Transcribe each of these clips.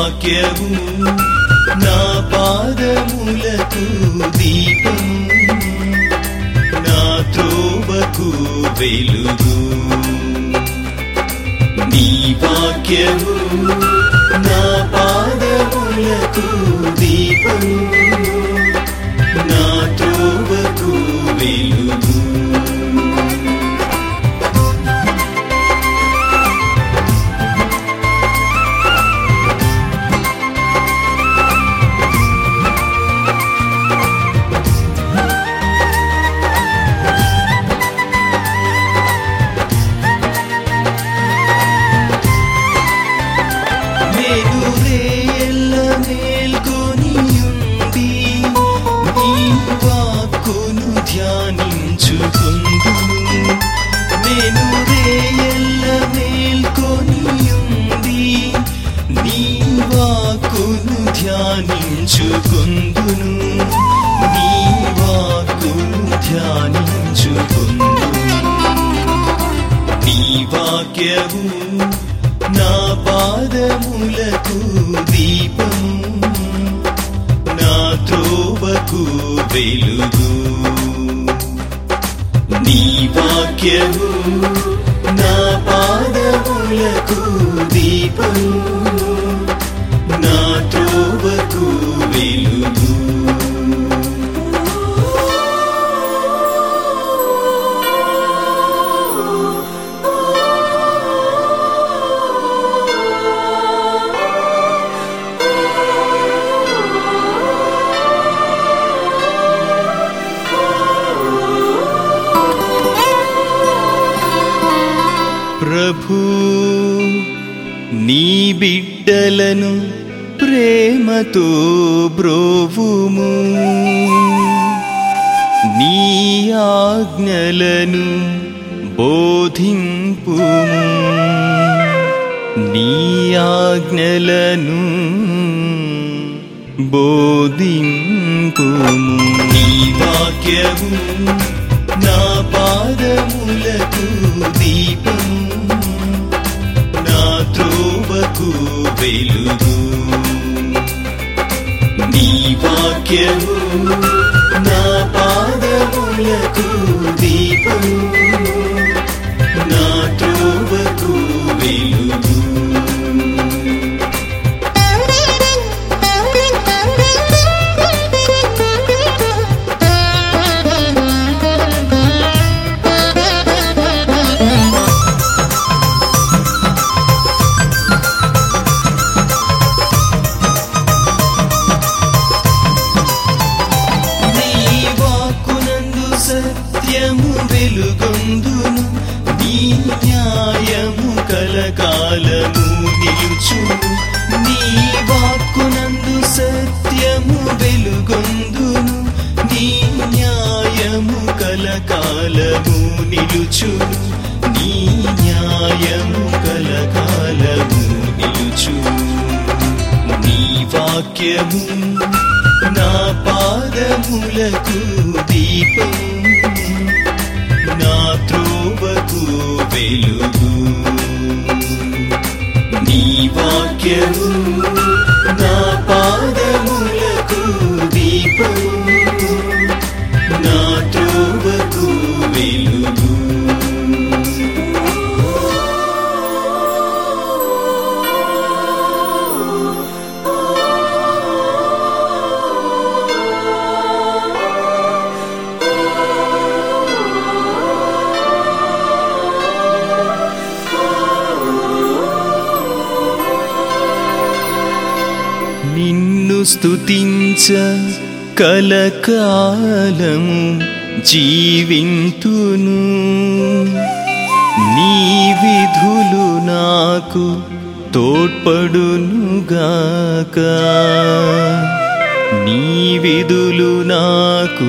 వాక్యము నా పాదములకు దీపము నా త్రోవకు వెలుగు నీ వాక్యము నా పాదములకు దీపము నా త్రోవకు వెలుగు నేను రేయల్ల మేల్కొనియుండి నీ వాక్కును ధ్యానించుకుందును నేను రేయల్ల మేల్కొనియుండి నీ వాక్కును ధ్యానించుకుందును నీ వాక్కును ధ్యానించుకుందును నీ వాక్యము నా పాదములకు దీపము నా త్రోవకు వెలుగు నీ వాక్యము నా పాదములకు దీపము నా త్రోవకు వెలుగు ప్రభు నీ బిడ్డలను ప్రేమతో బ్రోవుము నీ ఆజ్ఞలను బోధింపుము నీ ఆజ్ఞలను బోధింపుము నీ వాక్యము నా పాదములకు దీపము నా త్రోవకు వెలుగు నీ వాక్యము నా పాదములకు దీపము నా త్రోవకు వెలుగు నీ వాక్కునందు సత్యము వెలుగొందును నీ న్యాయము కలకాలము నిలుచును నీ వాక్కునందు సత్యము వెలుగొందును నీ న్యాయము కలకాలము నిలుచును నీ న్యాయము కలకాలము నిలుచును నీ వాక్యము నా పాదములకు దీపం నా త్రోవకు వెలుగు నీ వాక్యము నా పాదములకు దీపం నా త్రోవకు వెలుగు నిన్ను స్తుతించ కలకాలము జీవింతును నీ విధులు నాకు తోడ్పడునుగాక నీ విధులు నాకు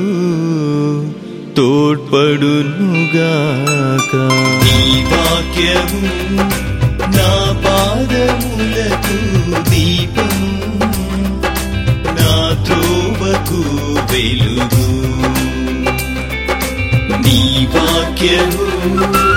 తోడ్పడునుగాక నీ వాక్యము నా పాదములకు దీపము నా త్రోవకు వెలుగు నీ వాక్యము